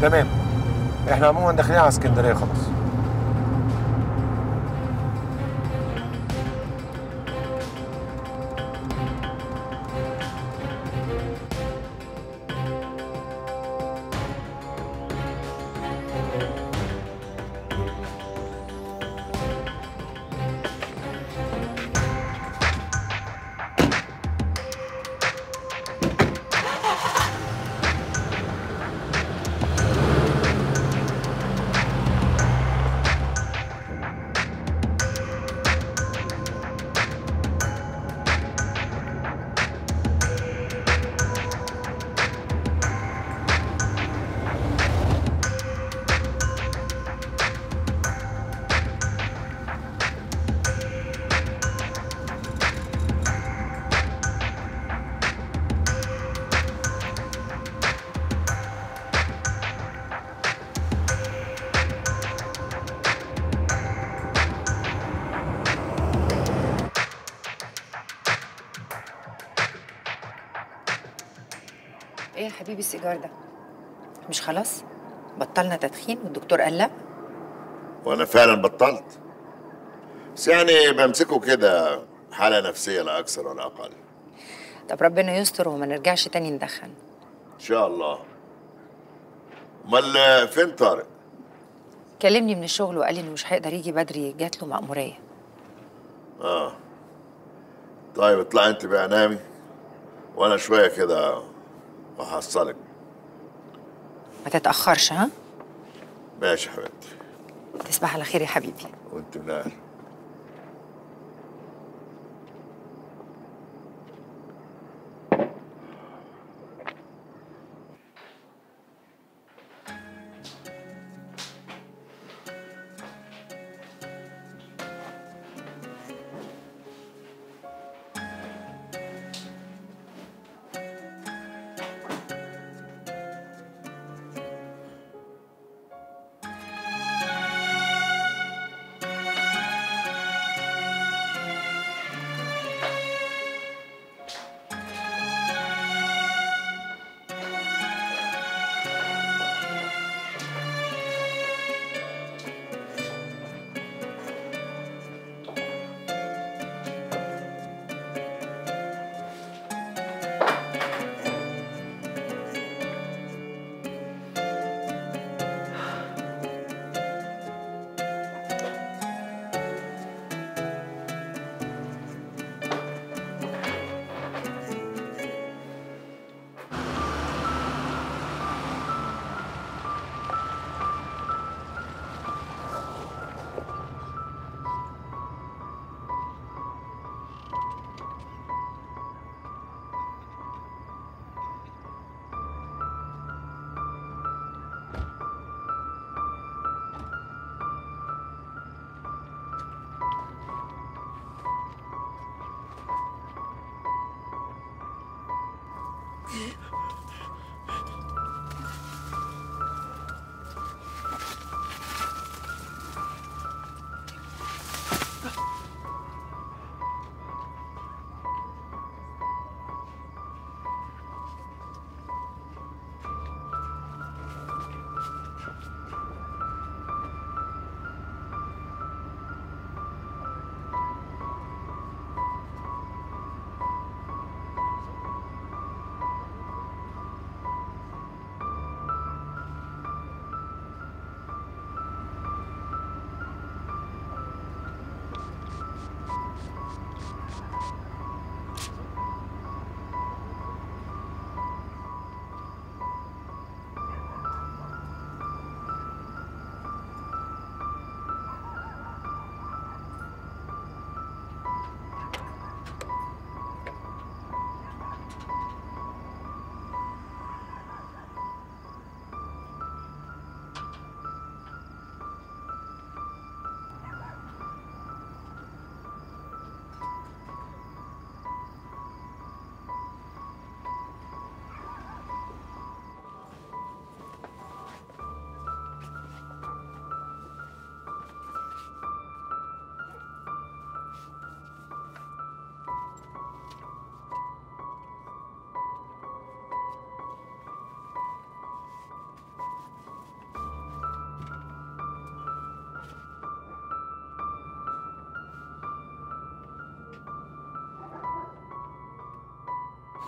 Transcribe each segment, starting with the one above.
تمام احنا عموما داخلين على اسكندريه خلاص ايه يا حبيبي السيجار ده مش خلاص بطلنا تدخين والدكتور قال لا وانا فعلا بطلت بس يعني بمسكه كده حالة نفسية لا أكثر ولا أقل طب ربنا يستر وما نرجعش تاني ندخن إن شاء الله أمال فين طارق؟ كلمني من الشغل وقال لي انه مش هيقدر يجي بدري جات له مأمورية آه طيب اطلعي أنت بقى نامي وأنا شوية كده وهحصلك ما تتأخرش ها ماشي يا حبيبتي تصبح على خير يا حبيبي وأنت من أهل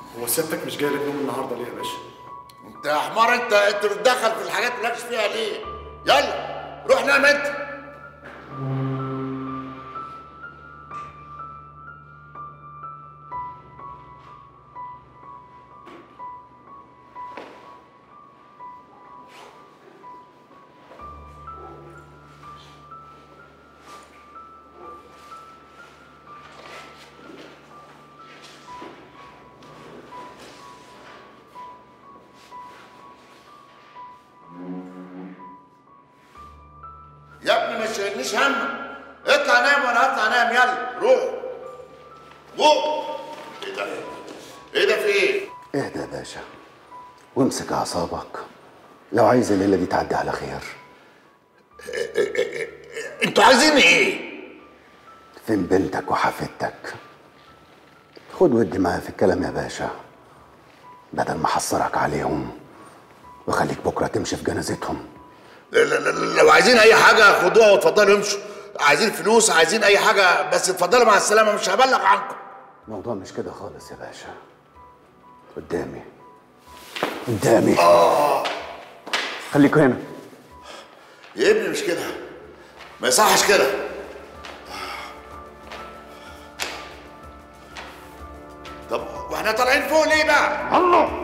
هو سيادتك مش جاي لك نوم النهارده ليه يا باشا؟ انت يا حمار انت انت بتدخل في الحاجات اللي مالكش فيها ليه؟ يلا روح نام انت يا ابني ما تشيلنيش همك اطلع نام وانا هطلع نام يلا روح روح ايه ده؟ ايه ده في ايه؟ اهدى يا باشا وامسك اعصابك لو عايز الليله دي تعدي على خير انتوا عايزين ايه؟ فين بنتك وحفيدتك خد ودي معايا في الكلام يا باشا بدل ما احصرك عليهم وخليك بكره تمشي في جنازتهم ل- ل- ل- لو عايزين اي حاجه خدوها واتفضلوا امشوا عايزين فلوس عايزين اي حاجه بس اتفضلوا مع السلامه مش هبلغ عنكم الموضوع مش كده خالص يا باشا قدامي قدامي خليك هنا يا ابني مش كده ما يصحش كده طب واحنا طالعين فوق ليه بقى؟ الله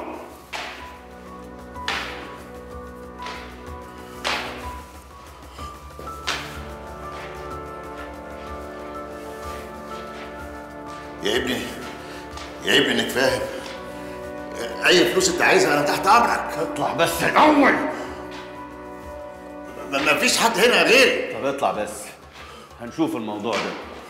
يا ابني يا ابني انك فاهم اي فلوس انت عايزها انا تحت امرك اطلع بس الاول ما ما فيش حد هنا غيري طب اطلع بس هنشوف الموضوع ده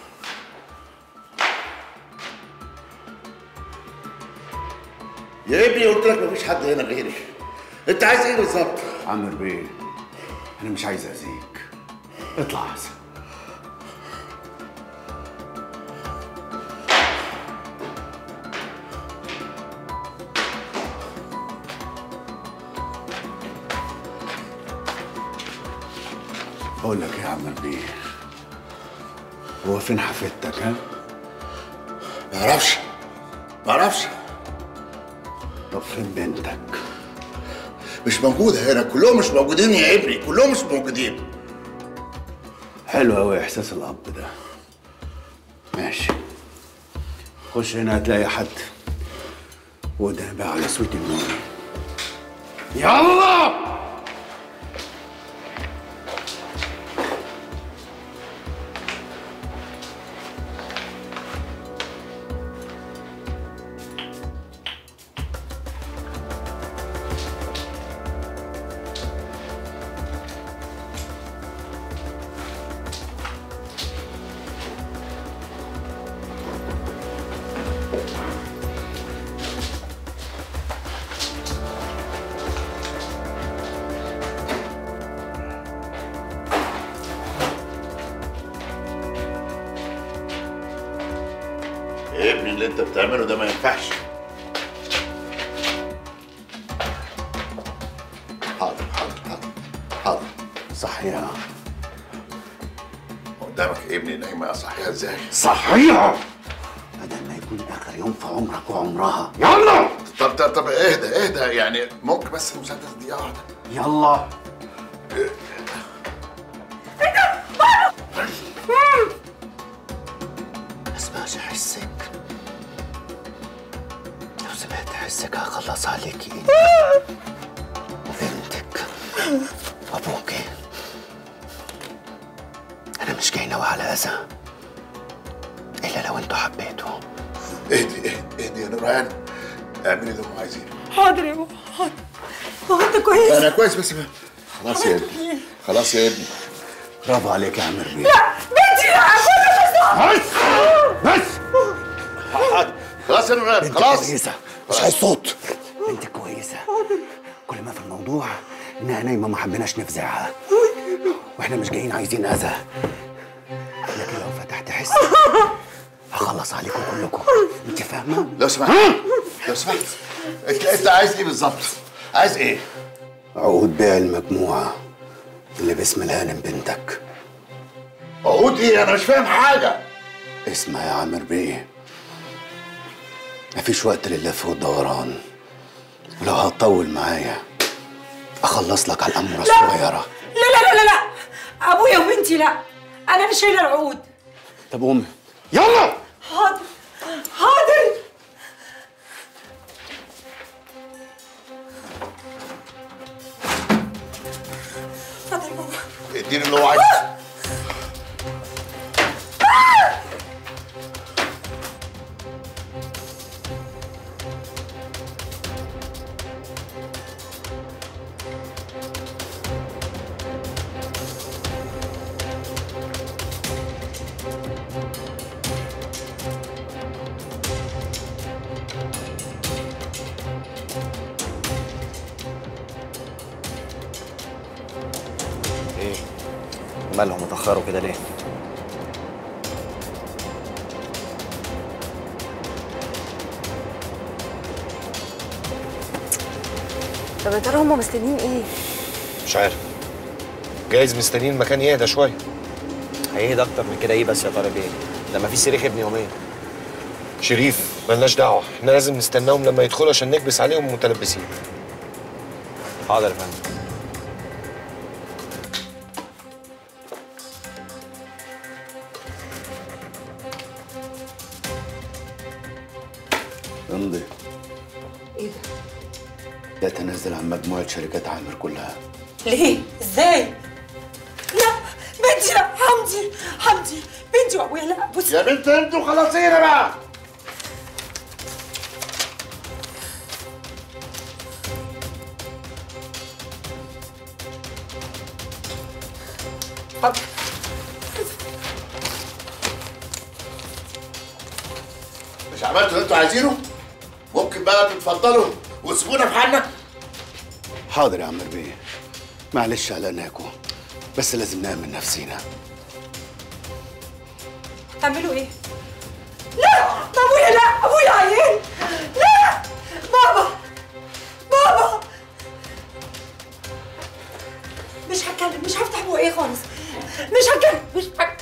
يا ابني قلت لك ما فيش حد هنا غيري انت عايز ايه بالظبط؟ عامر بيه انا مش عايز اذيك اطلع احسن بقول لك إيه يا عمر بيه هو فين حفيدتك ها؟ ما اعرفش ما اعرفش طب فين بنتك؟ مش موجوده هنا كلهم مش موجودين يا ابني كلهم مش موجودين حلو قوي احساس الاب ده ماشي خش هنا هتلاقي حد وده بقى على سويت النوم يلا يا ابني اللي انت بتعمله ده ما ينفعش حاضر حاضر حاضر حاضر صحيحة قدامك يا ابني نايمه صحيح ازاي صحيحة بدل ما يكون آخر يوم في عمرك وعمرها يلا طب طب طب اهدى اهدى يعني ممكن بس المسدس دقيقه واحده يلا ما اسمعش حسك لو سمعت حسك هخلص عليكي انت وبنتك وابوكي انا مش جاي ناوي على اذى الا لو انتوا حبيتوا اهدي اهدي اهدي يا نوران اعملي اللي هم عايزينه حاضر يا بابا حاضر هو انت كويس؟ انا كويس بس ما- خلاص يا ابني خلاص يا ابني برافو عليك يا عمر بيه بنتي لا بس بس خلاص يا نوران انت خلاص كويسة مش عايز صوت انت كويسة كل ما في الموضوع انها نايمة ما حبيناش نفزعها واحنا مش جايين عايزين اذى لكن لو فتحت حس هخلص عليكم كلكم انت فاهمة؟ لو سمحت لو سمحت انت انت عايز ايه بالظبط؟ عايز ايه؟ عقود بيع المجموعة اللي باسم الهانم بنتك عقود ايه؟ انا مش فاهم حاجه اسمع يا عامر بيه مفيش وقت لللف والدوران ولو هتطول معايا اخلص لك على الاموره الصغيره لا لا لا لا لا ابويا وبنتي لا انا اللي شايله العقود طب قومي يلا حاضر حاضر حاضر بابا اديني اللي هو عايزه ايه مالهم اتأخروا كده ليه؟ طب يا ترى هم مستنيين ايه؟ مش عارف جايز مستنيين المكان يهدى شويه هيهدى اكتر من كده ايه بس يا طارق ايه؟ ده مفيش صريخ ابن يومين شريف ملناش دعوه احنا لازم نستناهم لما يدخلوا عشان نكبس عليهم متلبسين حاضر يا فندم امضي ايه ده ده؟ تنزل عن مجموعه شركات عامر كلها ليه؟ ازاي؟ لا بنتي لا حمدي حمدي بنتي وابويا لا بصي يا بنت انت وخلاصينا بقى حاضر مش عملتوا اللي انتوا عايزينه ممكن بقى تتفضلوا وتسيبونا في حالنا حاضر يا عمر بيه معلش قلقناكوا بس لازم نأمن نفسينا تعملوا ايه؟ لا ما ابويا لا ابويا عيان لا بابا بابا مش هتكلم مش هفتح بوقي خالص مش هتكلم مش هتكلم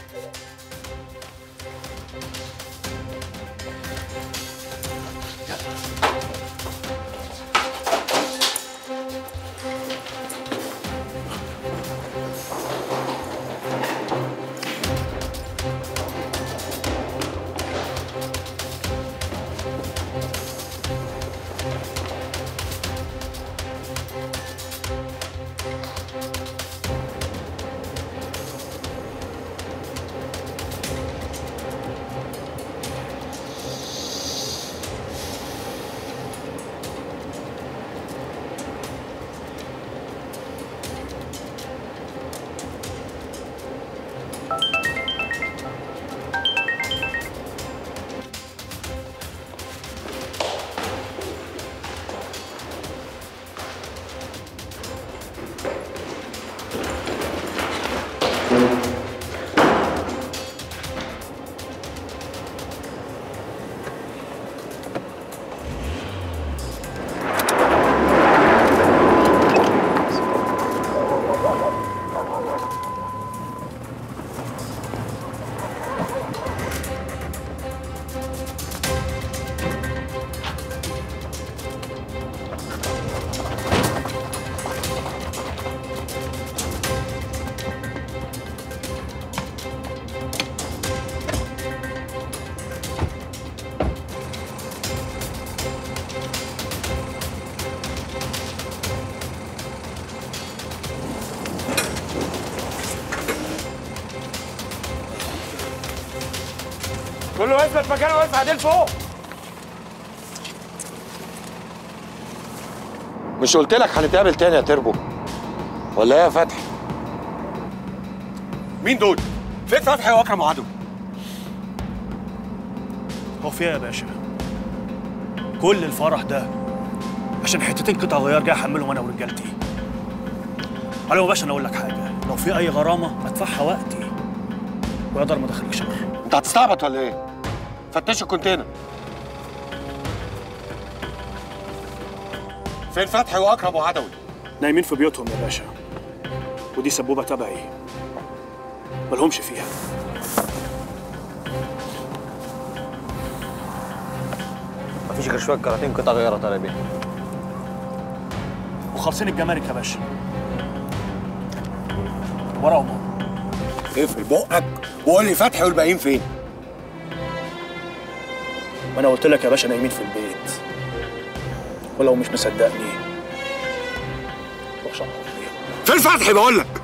كله يثبت مكانه ويرفع ايديه لفوق مش قلت لك هنتقابل تاني يا تربو ولا ايه يا فتحي مين دول فين فتحي واكرم وعدو هو في ايه يا باشا؟ كل الفرح ده عشان حتتين قطع غيار جاي احملهم انا ورجالتي. الو يا باشا انا اقول لك حاجه، لو في اي غرامه ادفعها وقتي ويقدر ما ادخلك شر. انت هتستعبط ولا ايه فتش الكونتينر فين فتحي واكرم وعدوي نايمين في بيوتهم يا باشا. ودي سبوبه تبعي. ملهمش فيها. مفيش غير شويه كراتين قطع غيار يا طارق بيه وخالصين الجمارك يا باشا ورا ومر اقفل بقك وقول لي فتحي والباقيين فين ما انا قلت لك يا باشا نايمين في البيت ولو مش مصدقني روح شعر فين فتحي بقول لك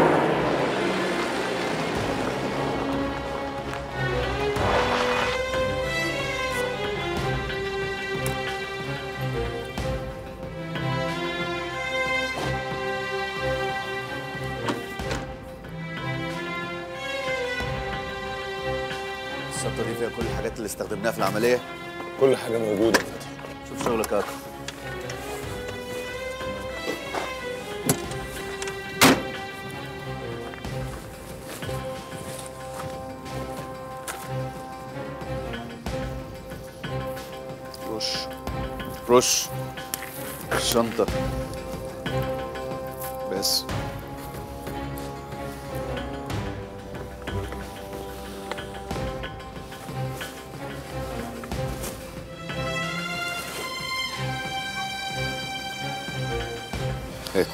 الشنطه دي فيها كل الحاجات اللي استخدمناها في العمليه كل حاجه موجوده يا فتحي شوف شغلك يا اكرم رش رش الشنطة بس هات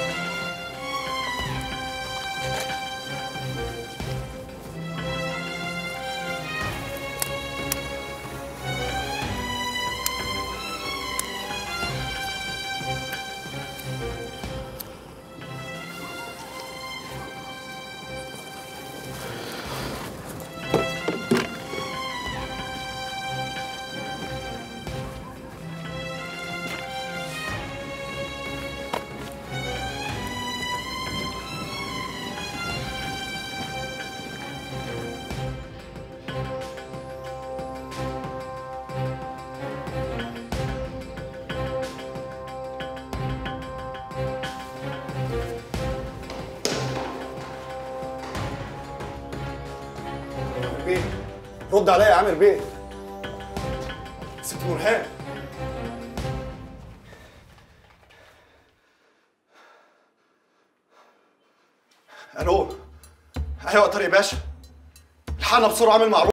بيه رد عليا يا عامر بيه ست مرهان الو ايوه يا طارق باشا الحقنا بسرعه اعمل معروف